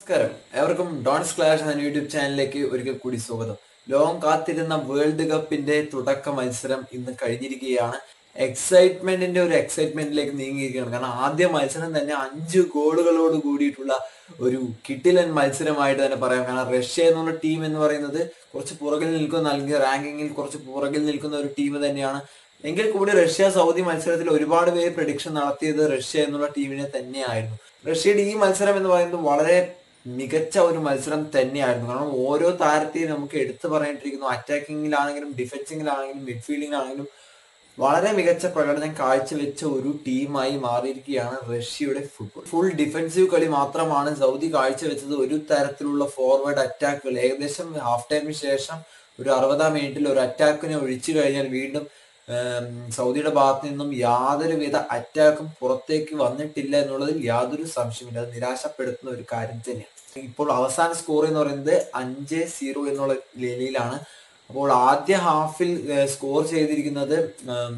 നമസ്കാരം ഏവർക്കും dawns clash എന്ന യൂട്യൂബ് ചാനലിലേക്ക് ഒരിക്കൽ കൂടി സ്വാഗതം ലോകം കാത്തിരുന്ന വേൾഡ് കപ്പിന്റെ തുടക്ക മത്സരം ഇന്ന് കഴിഞ്ഞിരിക്കുകയാണ് എക്സൈറ്റ്മെന്റിന്റെ ഒരു എക്സൈറ്റ്മെന്റിലേക്ക് നീങ്ങിയിരിക്കുകയാണ് കാരണം ആദ്യ മത്സരം തന്നെ അഞ്ച് ഗോളുകളോട് കൂടിയിട്ടുള്ള ഒരു കിട്ടിലൻ മത്സരമായിട്ട് തന്നെ പറയാം കാരണം റഷ്യ എന്നുള്ള ടീം എന്ന് പറയുന്നത് കുറച്ച് പുറകിൽ നിൽക്കുന്ന അല്ലെങ്കിൽ റാങ്കിങ്ങിൽ കുറച്ച് പുറകിൽ നിൽക്കുന്ന ഒരു ടീം തന്നെയാണ് എങ്കിൽ കൂടി റഷ്യ സൗദി മത്സരത്തിൽ ഒരുപാട് പേര് പ്രഡിക്ഷൻ നടത്തിയത് റഷ്യ എന്നുള്ള ടീമിനെ തന്നെയായിരുന്നു റഷ്യയുടെ ഈ മത്സരം എന്ന് പറയുന്നത് വളരെ മികച്ച ഒരു മത്സരം തന്നെയായിരുന്നു കാരണം ഓരോ താരത്തെയും നമുക്ക് എടുത്തു പറയേണ്ടിയിരിക്കുന്നു അറ്റാക്കിങ്ങിലാണെങ്കിലും ഡിഫൻസിങ്ങിലാണെങ്കിലും മിഡ്ഫീൽഡിങ്ങിലാണെങ്കിലും വളരെ മികച്ച പ്രകടനം കാഴ്ചവെച്ച ഒരു ടീമായി മാറിയിരിക്കുകയാണ് റഷ്യയുടെ ഫുട്ബോൾ ഫുൾ ഡിഫൻസീവ് കളി മാത്രമാണ് സൗദി കാഴ്ചവെച്ചത് ഒരു തരത്തിലുള്ള ഫോർവേഡ് അറ്റാക്കുകൾ ഏകദേശം ഹാഫ് ടൈമിന് ശേഷം ഒരു അറുപതാം മിനിറ്റിൽ ഒരു അറ്റാക്കിനെ ഒഴിച്ചു കഴിഞ്ഞാൽ വീണ്ടും ഉം, സൗദിയുടെ ഭാഗത്ത് നിന്നും യാതൊരുവിധ അറ്റാക്കും പുറത്തേക്ക് വന്നിട്ടില്ല എന്നുള്ളതിൽ യാതൊരു സംശയമില്ല അത് നിരാശപ്പെടുത്തുന്ന ഒരു കാര്യം തന്നെയാണ് ഇപ്പോൾ അവസാന സ്കോർ എന്ന് പറയുന്നത് അഞ്ച് സീറോ എന്നുള്ള നിലയിലാണ് അപ്പോൾ ആദ്യ ഹാഫിൽ സ്കോർ ചെയ്തിരിക്കുന്നത് ഉം,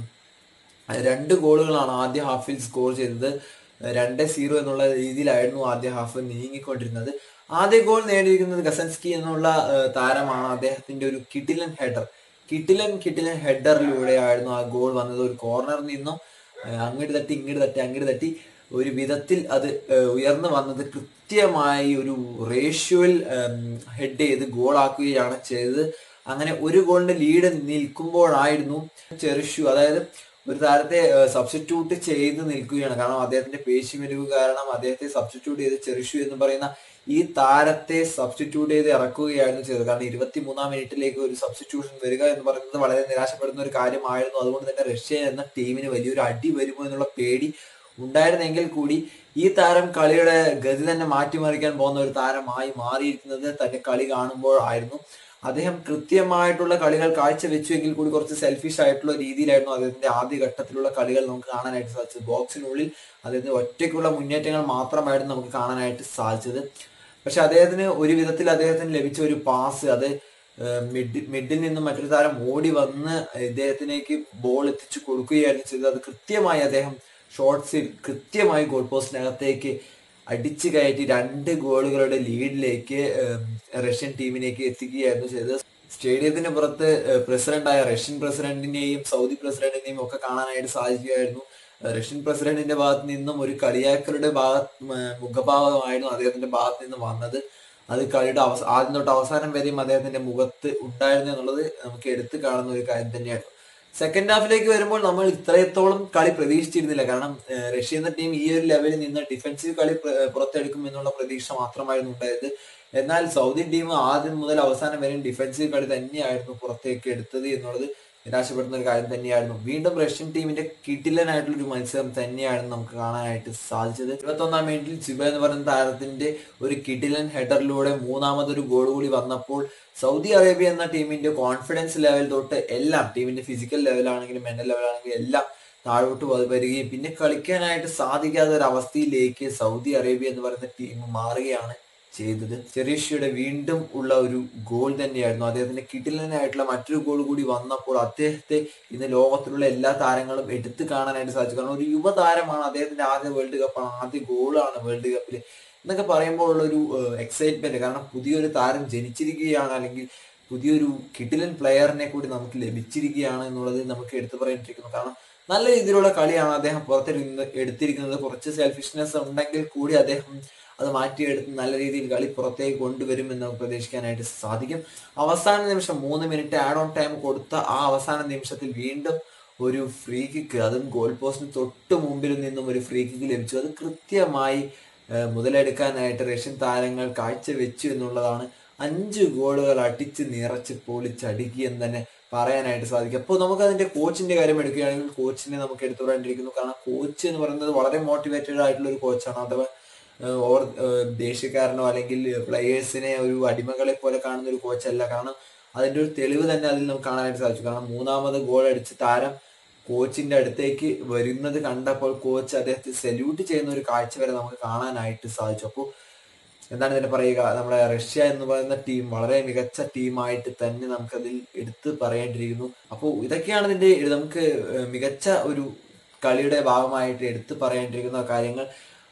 രണ്ട് ഗോളുകളാണ് ആദ്യ ഹാഫിൽ സ്കോർ ചെയ്തത് രണ്ട് സീറോ എന്നുള്ള രീതിയിലായിരുന്നു ആദ്യ ഹാഫ് നീങ്ങിക്കൊണ്ടിരുന്നത് ആദ്യ ഗോൾ നേടിയിരിക്കുന്നത് ഗസൻസ്കി എന്നുള്ള ഏഹ്, താരമാണ് അദ്ദേഹത്തിന്റെ ഒരു കിട്ടിലൻ ഹെഡർ കിട്ടിലൻ കിട്ടിലൻ ഹെഡറിലൂടെയായിരുന്നു ആ ഗോൾ വന്നത് ഒരു കോർണറിൽ നിന്നും ഏഹ്, അങ്ങോട്ട് തട്ടി ഇങ്ങോട്ട് തട്ടി അങ്ങോട്ട് തട്ടി ഒരു വിധത്തിൽ അത് ഏഹ്, ഉയർന്നു വന്നത് കൃത്യമായി ഒരു റേഷ്യോയിൽ ഹെഡ് ചെയ്ത് ഗോളാക്കുകയാണ് ചെയ്തത് അങ്ങനെ ഒരു ഗോളിന്റെ ലീഡ് നിൽക്കുമ്പോഴായിരുന്നു ചെറിഷു അതായത് ഒരു താരത്തെ സബ്സ്റ്റിറ്റ്യൂട്ട് ചെയ്ത് നിൽക്കുകയാണ് കാരണം അദ്ദേഹത്തിന്റെ പേശി മെരുവ് കാരണം അദ്ദേഹത്തെ സബ്സ്റ്റിറ്റ്യൂട്ട് ചെയ്ത് ചെറിഷു എന്ന് പറയുന്ന ഈ താരത്തെ സബ്സ്റ്റിറ്റ്യൂട്ട് ചെയ്ത് ഇറക്കുകയായിരുന്നു ചെയ്തത് കാരണം ഇരുപത്തി മൂന്നാം മിനിറ്റിലേക്ക് ഒരു സബ്സ്റ്റിറ്റ്യൂഷൻ വരിക എന്ന് പറയുന്നത് വളരെ നിരാശപ്പെടുന്ന ഒരു കാര്യമായിരുന്നു അതുകൊണ്ട് തന്നെ റഷ്യ എന്ന ടീമിന് വലിയൊരു അടി വരുമോ എന്നുള്ള പേടി ഉണ്ടായിരുന്നെങ്കിൽ കൂടി ഈ താരം കളിയുടെ ഗതി തന്നെ മാറ്റിമറിക്കാൻ പോകുന്ന ഒരു താരമായി മാറിയിരിക്കുന്നത് തന്റെ കളി കാണുമ്പോഴായിരുന്നു അദ്ദേഹം കൃത്യമായിട്ടുള്ള കളികൾ കാഴ്ചവെച്ചുവെങ്കിൽ കൂടി കുറച്ച് സെൽഫിഷ് ആയിട്ടുള്ള രീതിയിലായിരുന്നു അദ്ദേഹത്തിന്റെ ആദ്യ ഘട്ടത്തിലുള്ള കളികൾ നമുക്ക് കാണാനായിട്ട് സാധിച്ചത് ബോക്സിനുള്ളിൽ അദ്ദേഹത്തിന്റെ ഒറ്റയ്ക്കുള്ള മുന്നേറ്റങ്ങൾ മാത്രമായിരുന്നു നമുക്ക് കാണാനായിട്ട് സാധിച്ചത് പക്ഷെ അദ്ദേഹത്തിന് ഒരു വിധത്തിൽ അദ്ദേഹത്തിന് ലഭിച്ച ഒരു പാസ് അത് മിഡ് മിഡിൽ നിന്നും മറ്റൊരു താരം ഓടി വന്ന് ഇദ്ദേഹത്തിലേക്ക് ബോൾ എത്തിച്ചു കൊടുക്കുകയായിരുന്നു ചെയ്തത് അത് കൃത്യമായി അദ്ദേഹം ഷോർട്സിൽ കൃത്യമായി ഗോൾ പോസ്റ്റിനകത്തേക്ക് അടിച്ചു കയറ്റി രണ്ട് ഗോളുകളുടെ ലീഡിലേക്ക് റഷ്യൻ ടീമിലേക്ക് എത്തിക്കുകയായിരുന്നു ചെയ്തത് സ്റ്റേഡിയത്തിന് പുറത്ത് പ്രസിഡന്റായ റഷ്യൻ പ്രസിഡന്റിനെയും സൗദി പ്രസിഡന്റിനെയും ഒക്കെ കാണാനായിട്ട് സാധിക്കുകയായിരുന്നു ഏഹ് റഷ്യൻ പ്രസിഡന്റിന്റെ ഭാഗത്ത് നിന്നും ഒരു കളിയാക്കലുടെ ഭാഗത്ത് ഏഹ് മുഖഭാവമായിരുന്നു അദ്ദേഹത്തിന്റെ ഭാഗത്ത് നിന്ന് വന്നത് അത് കളിയുടെ അവസ ആദ്യം തൊട്ട് അവസാനം വരെയും അദ്ദേഹത്തിന്റെ മുഖത്ത് ഉണ്ടായിരുന്നു എന്നുള്ളത് നമുക്ക് എടുത്തു കാണുന്ന ഒരു കാര്യം തന്നെയാണ് സെക്കൻഡ് ഹാഫിലേക്ക് വരുമ്പോൾ നമ്മൾ ഇത്രത്തോളം കളി പ്രതീക്ഷിച്ചിരുന്നില്ല കാരണം ഏഹ് റഷ്യ എന്ന ടീം ഈ ഒരു ലെവലിൽ നിന്ന് ഡിഫൻസീവ് കളി പ്ര- പുറത്തെടുക്കും എന്നുള്ള പ്രതീക്ഷ മാത്രമായിരുന്നു ഉണ്ടായത് എന്നാൽ സൗദി ടീം ആദ്യം മുതൽ അവസാനം വരെയും ഡിഫൻസീവ് കളി തന്നെയായിരുന്നു പുറത്തേക്ക് എടുത്തത് എന്നുള്ളത് നിരാശപ്പെടുന്ന ഒരു കാര്യം തന്നെയായിരുന്നു വീണ്ടും റഷ്യൻ ടീമിന്റെ കിട്ടിലനായിട്ടുള്ള ഒരു മത്സരം തന്നെയാണ് നമുക്ക് കാണാനായിട്ട് സാധിച്ചത് ഇരുപത്തൊന്നാം മിനിറ്റിൽ സിബ എന്ന് പറയുന്ന താരത്തിന്റെ ഒരു കിട്ടിലൻ ഹെഡറിലൂടെ മൂന്നാമതൊരു ഗോൾ കൂടി വന്നപ്പോൾ സൗദി അറേബ്യ എന്ന ടീമിന്റെ കോൺഫിഡൻസ് ലെവൽ തൊട്ട് എല്ലാം ടീമിന്റെ ഫിസിക്കൽ ലെവലാണെങ്കിലും മെന്റൽ ലെവലാണെങ്കിലും എല്ലാം താഴോട്ട് വ- വരികയും പിന്നെ കളിക്കാനായിട്ട് സാധിക്കാത്ത ഒരു അവസ്ഥയിലേക്ക് സൗദി അറേബ്യ എന്ന് പറയുന്ന ടീം മാറുകയാണ് ചെയ്തത് ചെറീഷയുടെ വീണ്ടും ഉള്ള ഒരു ഗോൾ തന്നെയായിരുന്നു അദ്ദേഹത്തിന്റെ കിടിലനായിട്ടുള്ള മറ്റൊരു ഗോൾ കൂടി വന്നപ്പോൾ അദ്ദേഹത്തെ ഇന്ന് ലോകത്തിലുള്ള എല്ലാ താരങ്ങളും എടുത്തു കാണാനായിട്ട് സാധിച്ചു കാരണം ഒരു യുവതാരമാണ് അദ്ദേഹത്തിന്റെ ആദ്യ വേൾഡ് കപ്പാണ് ആദ്യ ഗോളാണ് വേൾഡ് കപ്പിൽ എന്നൊക്കെ പറയുമ്പോൾ ഉള്ള ഒരു എക്സൈറ്റ്മെന്റ് കാരണം പുതിയൊരു താരം ജനിച്ചിരിക്കുകയാണ് അല്ലെങ്കിൽ പുതിയൊരു കിടിലൻ പ്ലെയറിനെ കൂടി നമുക്ക് ലഭിച്ചിരിക്കുകയാണ് എന്നുള്ളത് നമുക്ക് എടുത്തു പറയേണ്ടിയിരിക്കുന്നു കാരണം നല്ല രീതിയിലുള്ള കളിയാണ് അദ്ദേഹം പുറത്തെടുക്കുന്ന എടുത്തിരിക്കുന്നത് കുറച്ച് സെൽഫിഷ്നെസ് ഉണ്ടെങ്കിൽ കൂടി അദ്ദേഹം അത് മാറ്റിയെടുത്ത് നല്ല രീതിയിൽ കളി പുറത്തേക്ക് കൊണ്ടുവരുമെന്ന് നമുക്ക് പ്രതീക്ഷിക്കാനായിട്ട് സാധിക്കും അവസാന നിമിഷം മൂന്ന് മിനിറ്റ് ആഡ് ഓൺ ടൈം കൊടുത്ത ആ അവസാന നിമിഷത്തിൽ വീണ്ടും ഒരു ഫ്രീ കിക്ക് അതും ഗോൾ പോസ്റ്റിന് തൊട്ട് മുമ്പിൽ നിന്നും ഒരു ഫ്രീ കിക്ക് ലഭിച്ചു അത് കൃത്യമായി ഏഹ്, മുതലെടുക്കാനായിട്ട് റഷ്യൻ താരങ്ങൾ കാഴ്ചവെച്ചു എന്നുള്ളതാണ് അഞ്ച് ഗോളുകൾ അടിച്ച് നിറച്ച് പൊളിച്ചടുക്കി എന്ന് തന്നെ പറയാനായിട്ട് സാധിക്കും അപ്പോൾ നമുക്ക് അതിന്റെ കോച്ചിന്റെ കാര്യം എടുക്കുകയാണെങ്കിൽ കോച്ചിനെ നമുക്ക് എടുത്തു പറയേണ്ടിയിരിക്കുന്നു കാരണം കോച്ച് എന്ന് പറയുന്നത് വളരെ മോട്ടിവേറ്റഡ് ആയിട്ടുള്ള ഒരു കോച്ചാണ് അഥവാ ഏഹ് ഓർ ഏഹ് ദേഷ്യക്കാരനോ അല്ലെങ്കിൽ പ്ലെയേഴ്സിനെ ഒരു അടിമകളെ പോലെ കാണുന്ന ഒരു കോച്ചല്ല കാരണം അതിന്റെ ഒരു തെളിവ് തന്നെ അതിൽ നമുക്ക് കാണാനായിട്ട് സാധിച്ചു കാരണം മൂന്നാമത് ഗോൾ അടിച്ച് താരം കോച്ചിന്റെ അടുത്തേക്ക് വരുന്നത് കണ്ടപ്പോൾ കോച്ച് അദ്ദേഹത്തെ സല്യൂട്ട് ചെയ്യുന്ന ഒരു കാഴ്ച വരെ നമുക്ക് കാണാനായിട്ട് സാധിച്ചു അപ്പോൾ എന്താണ് ഇതിനെ പറയുക നമ്മുടെ റഷ്യ എന്ന് പറയുന്ന ടീം വളരെ മികച്ച ടീമായിട്ട് തന്നെ നമുക്കതിൽ എടുത്ത് പറയേണ്ടിയിരിക്കുന്നു അപ്പോൾ ഇതൊക്കെയാണ് ഇതിന്റെ നമുക്ക് ഏഹ് മികച്ച ഒരു കളിയുടെ ഭാഗമായിട്ട് എടുത്ത് പറയേണ്ടിയിരിക്കുന്ന കാര്യങ്ങൾ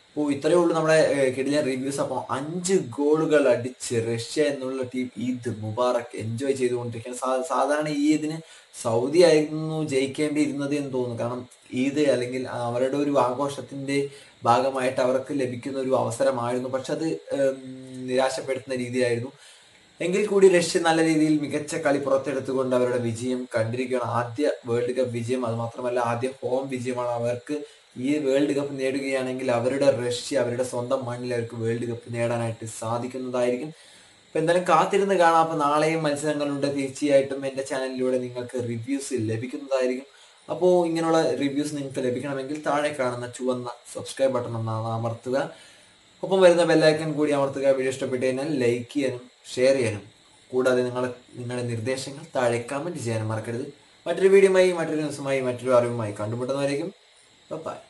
അപ്പോൾ ഇത്രയേ ഉള്ളൂ നമ്മുടെ കിടിലൻ റിവ്യൂസ് അപ്പോൾ അഞ്ച് ഗോളുകൾ അടിച്ച് റഷ്യ എന്നുള്ള ടീം ഈദ് മുബാറക് എൻജോയ് ചെയ്തുകൊണ്ടിരിക്കുകയാണ് സാ- സാധാരണ ഈ ഇതിന് സൗദി ആയിരുന്നു ജയിക്കേണ്ടിയിരുന്നത് എന്ന് തോന്നുന്നു കാരണം ഈദ് അല്ലെങ്കിൽ അവരുടെ ഒരു ആഘോഷത്തിന്റെ ഭാഗമായിട്ട് അവർക്ക് ലഭിക്കുന്ന ഒരു അവസരമായിരുന്നു പക്ഷെ അത് ഉം, നിരാശപ്പെടുത്തുന്ന രീതിയായിരുന്നു എങ്കിൽ കൂടി റഷ്യ നല്ല രീതിയിൽ മികച്ച കളി പുറത്തെടുത്തുകൊണ്ട് അവരുടെ വിജയം കണ്ടിരിക്കുകയാണ് ആദ്യ വേൾഡ് കപ്പ് വിജയം അത് മാത്രമല്ല ആദ്യ ഹോം വിജയമാണ് അവർക്ക് ഈ വേൾഡ് കപ്പ് നേടുകയാണെങ്കിൽ അവരുടെ റഷ്യ അവരുടെ സ്വന്തം മണ്ണിൽ അവർക്ക് വേൾഡ് കപ്പ് നേടാനായിട്ട് സാധിക്കുന്നതായിരിക്കും അപ്പൊ എന്തായാലും കാത്തിരുന്ന് കാണാം അപ്പൊ നാളെയും മത്സരങ്ങളുണ്ട് തീർച്ചയായിട്ടും എന്റെ ചാനലിലൂടെ നിങ്ങൾക്ക് റിവ്യൂസ് ലഭിക്കുന്നതായിരിക്കും അപ്പോൾ ഇങ്ങനെയുള്ള റിവ്യൂസ് നിങ്ങൾക്ക് ലഭിക്കണമെങ്കിൽ താഴെ കാണുന്ന ചുവന്ന സബ്സ്ക്രൈബ് ബട്ടൺ ഒന്ന് അമർത്തുക ഒപ്പം വരുന്ന ബെല്ലൈക്കൺ കൂടി അമർത്തുക വീഡിയോ ഇഷ്ടപ്പെട്ടു കഴിഞ്ഞാൽ ലൈക്ക് ചെയ്യാനും ഷെയർ ചെയ്യാനും കൂടാതെ നിങ്ങൾ നിങ്ങളുടെ നിർദ്ദേശങ്ങൾ താഴെ കമന്റ് ചെയ്യാനും മറക്കരുത് മറ്റൊരു വീഡിയോയുമായി മറ്റൊരു ന്യൂസുമായി മറ്റൊരു അറിവുമായി കണ്ടുമുട്ടുന്നവരേക്കും ബൈ